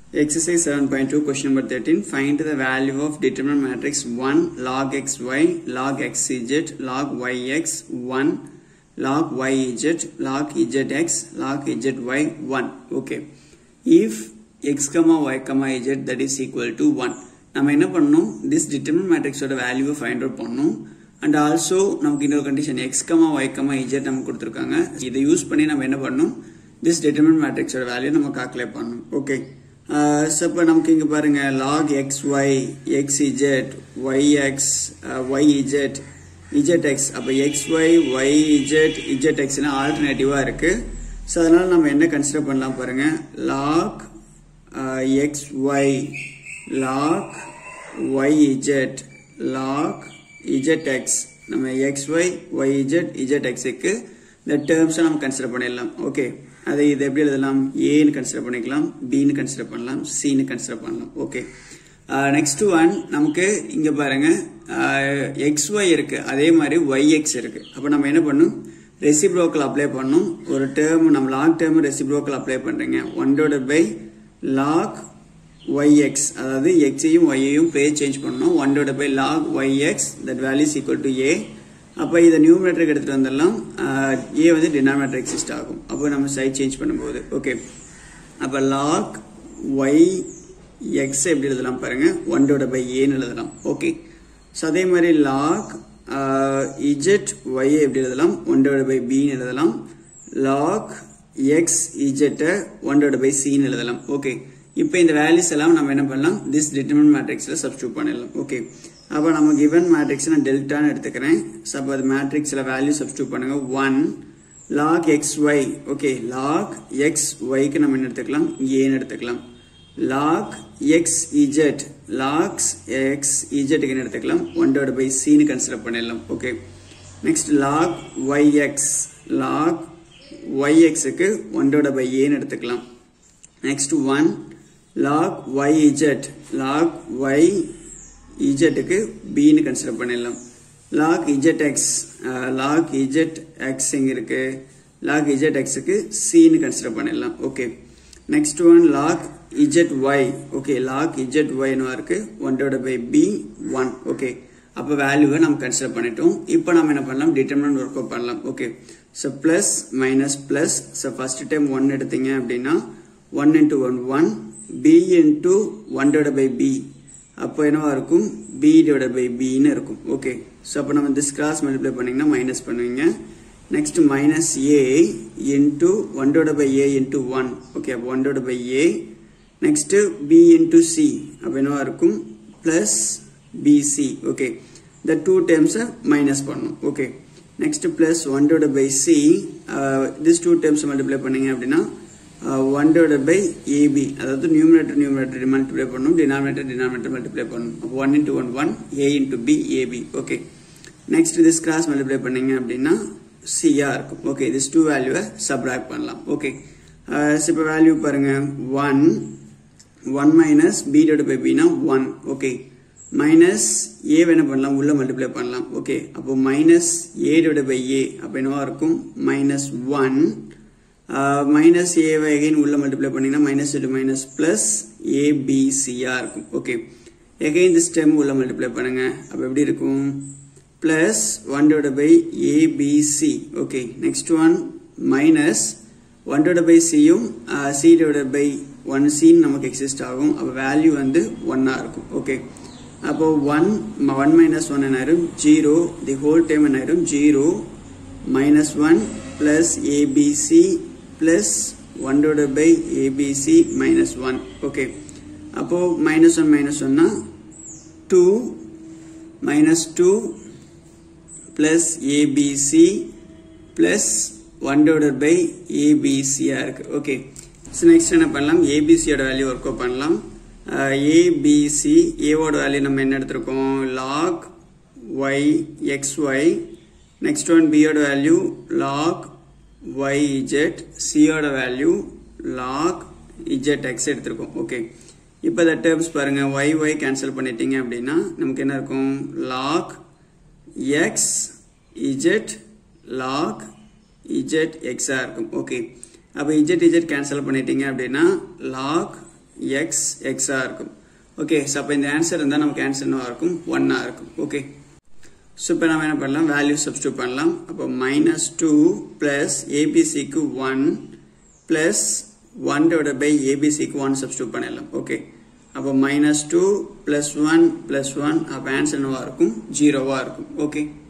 Exercise 7.2 question number 13 find the value of determinant matrix 1 log xy log xz log yx 1 log yz log zx log zy 1 okay if x comma y comma z that is equal to 1 நம்ம என்ன பண்ணணும் this determinant matrix ஓட வேல்யூவை find out பண்ணணும் and also நமக்கு இன்னொரு condition x comma y comma z நமக்கு கொடுத்துருக்காங்க இதை யூஸ் பண்ணி நம்ம என்ன பண்ணணும் திஸ் டிட்டர்மின் மேட்ரிக்ஸோட வேல்யூ நம்ம கால்குலேட் பண்ணணும் ஓகே ஸோ இப்போ நமக்கு இங்கே பாருங்க log x y x z y x y z z x அப்போ x y y z z எக்ஸ்னா ஆல்டர்னேட்டிவாக இருக்குது ஸோ அதனால் நம்ம என்ன கன்சிடர் பண்ணலாம் பாருங்க log x y log Y Z log zx நம்ம xy yz zxக்கு இந்த டேர்ம்ஸை நம்ம கன்சிடர் பண்ணிடலாம் ஓகே அதை இது எப்படி எழுதலாம் ஏன்னு கன்சிடர் பண்ணிக்கலாம் பின்னு கன்சிடர் பண்ணலாம் சின்னு கன்சிடர் பண்ணலாம் ஓகே நெக்ஸ்ட் ஒன் நமக்கு இங்க பாருங்க எக்ஸ் ஒய் இருக்கு அதே மாதிரி ஒய் எக்ஸ் இருக்கு அப்போ நம்ம என்ன பண்ணும் ரெசிப்ரோக்கல் அப்ளை பண்ணும் ஒரு டேர்ம் நம்ம லாக் டேர்ம் ரெசிப்ரோக்கல் அப்ளை பண்றீங்க ஒன்றோட பை லாக் yx அதாவது xஐயும் yஐயும் பேர் சேஞ்ச் பண்ணணும் ஒன்றோட by log yx that value is equal to a அப்போ இதை நியூமரேட்டருக்கு எடுத்துட்டு வந்துடலாம் ஏ வந்து டினாமினேட்டர் எக்ஸிஸ்ட் ஆகும் அப்போ நம்ம சைட் சேஞ்ச் பண்ணும்போது ஓகே அப்போ லாக் ஒய் எக்ஸ் எப்படி எழுதலாம் பாருங்க ஒன்றோட பை ஏன்னு எழுதலாம் ஓகே ஸோ அதே மாதிரி லாக் இஜெட் ஒய் எப்படி எழுதலாம் ஒன்றோட பை பின்னு எழுதலாம் லாக் எக்ஸ் இஜெட்டை ஒன்றோட பை சின்னு எழுதலாம் ஓகே இப்போ இந்த வேல்யூஸ் எல்லாம் நம்ம என்ன பண்ணலாம் திஸ் டிட்டர்மின் மேட்ரிக்ஸில் சப்ஸ்டியூட் பண்ணிடலாம் ஓகே அப்போ நம்ம கிவன் மேட்ரிக்ஸ் நான் டெல்டான்னு எடுத்துக்கிறேன் ஸோ அப்போ அது மேட்ரிக்ஸில் வேல்யூ சப்ஸ்டியூட் பண்ணுங்க one log x y okay log x ஒய்க்கு நம்ம என்ன எடுத்துக்கலாம் ஏன்னு எடுத்துக்கலாம் log x z logs x இஜெட்டுக்கு என்ன எடுத்துக்கலாம் ஒன்றோட பை சின்னு கன்சிடர் பண்ணிடலாம் okay next log y x log y எக்ஸுக்கு ஒன்றோட பை ஏன்னு எடுத்துக்கலாம் next one log yz log yz க்கு bன்னு கன்சிடர் பண்ணிடலாம் log zx log zx எங்க இருக்கு log zx க்கு cன்னு கன்சிடர் பண்ணிடலாம் okay next one log zy okay log zy னு இருக்கு ஒன்றோட பை b ஒன் ஓகே அப்போ வேல்யூவை நம்ம கன்சிடர் பண்ணிட்டோம் இப்போ நம்ம என்ன பண்ணலாம் டிட்டர்மினன்ட் ஒர்க் அவுட் பண்ணலாம் okay so plus minus plus so first time one எடுத்தீங்க அப்படின்னா one into one one b into 1 divided by b அப்போ என்னவா இருக்கும் b divided by b ன்னு இருக்கும் ஓகே ஸோ அப்போ நம்ம this cross multiply பண்ணீங்கன்னா மைனஸ் பண்ணுவீங்க next minus a into one divided by a into one okay அப்போ one divided by a next b into c அப்போ என்னவா இருக்கும் பிளஸ் பிசி ஓகே இந்த டூ டேர்ம்ஸை மைனஸ் பண்ணும் ஓகே next plus one divided by c this two terms multiply பண்ணீங்க அப்படின்னா ஒன் டிவைடட் பை ஏபி அதாவது நியூமினேட்டர் நியூமினேட்டர் மல்டிப்ளை பண்ணும் டினாமினேட்டர் டினாமினேட்டர் மல்டிப்ளை பண்ணும் அப்போ one into one one a into B AB okay next this cross multiply பண்ணீங்க அப்படின்னா சியா இருக்கும் ஓகே திஸ் டூ வேல்யூவை சப்ராக்ட் பண்ணலாம் ஓகே இப்போ வேல்யூ பாருங்க one one minus b divide by பினா ஒன் ஓகே மைனஸ் ஏ என்ன பண்ணலாம் உள்ள மல்டிப்ளை பண்ணலாம் ஓகே அப்போ minus a divide by a அப்போ என்னவா இருக்கும் மைனஸ் ஒன் மைனஸ் ஏவை எகைன் உள்ள மல்டிப்ளை பண்ணீங்கன்னா மைனஸ் இன்டு மைனஸ் பிளஸ் ஏபிசியா இருக்கும் ஓகே எகைன் திஸ் டைம் உள்ள மல்டிப்ளை பண்ணுங்க அப்போ எப்படி இருக்கும் plus one divide by ABC okay next one minus one divide by சியும் சி டிவைட் பை ஒன் சின்னு நமக்கு எக்ஸிஸ்ட் ஆகும் அப்போ வேல்யூ வந்து ஒன்னா இருக்கும் ஓகே அப்போ ஒன் ஒன் மைனஸ் ஒன் என்ன ஆயிரும் ஜீரோ தி ஹோல் டைம் என்ன ஆயிரும் zero minus one plus ABC plus 1 divided by ABC minus 1 okay அப்போ minus 1 minus 1 னா 2 minus 2 plus ABC plus 1 divided by ABC இருக்கு okay so next என்ன பண்ணலாம் ABC ஓட வேல்யூ ஒர்க் அவுட் பண்ணலாம் ABC A ஓட வேல்யூ நம்ம என்ன எடுத்திருக்கோம் log y xy next one B ஓட வேல்யூ log yz c ஓட வேல்யூ log zx எடுத்திருக்கோம் ஓகே இப்போ இந்த டேர்ம்ஸ் பாருங்க y y கேன்சல் பண்ணிட்டீங்க அப்படின்னா நமக்கு என்ன இருக்கும் log x z log z x இருக்கும் ஓகே அப்போ z z கேன்சல் பண்ணிட்டீங்க அப்படின்னா log எக்ஸ் எக்ஸாக இருக்கும் ஓகே ஸோ அப்போ இந்த ஆன்சர் இருந்தால் நமக்கு ஆன்சர் என்னவா இருக்கும் ஒன்னாக இருக்கும் ஓகே ஸோ இப்போ நம்ம என்ன பண்ணலாம் வேல்யூ சப்ஸ்டியூட் பண்ணலாம் அப்போ மைனஸ் டூ ப்ளஸ் ஏபிசிக்கு one plus one divide by ஏபிசிக்கு ஒன் சப்ஸ்டியூட் பண்ணிடலாம் ஓகே அப்போ minus two plus one plus one அப்போ ஆன்சர் என்னவா இருக்கும் ஜீரோவாக இருக்கும் ஓகே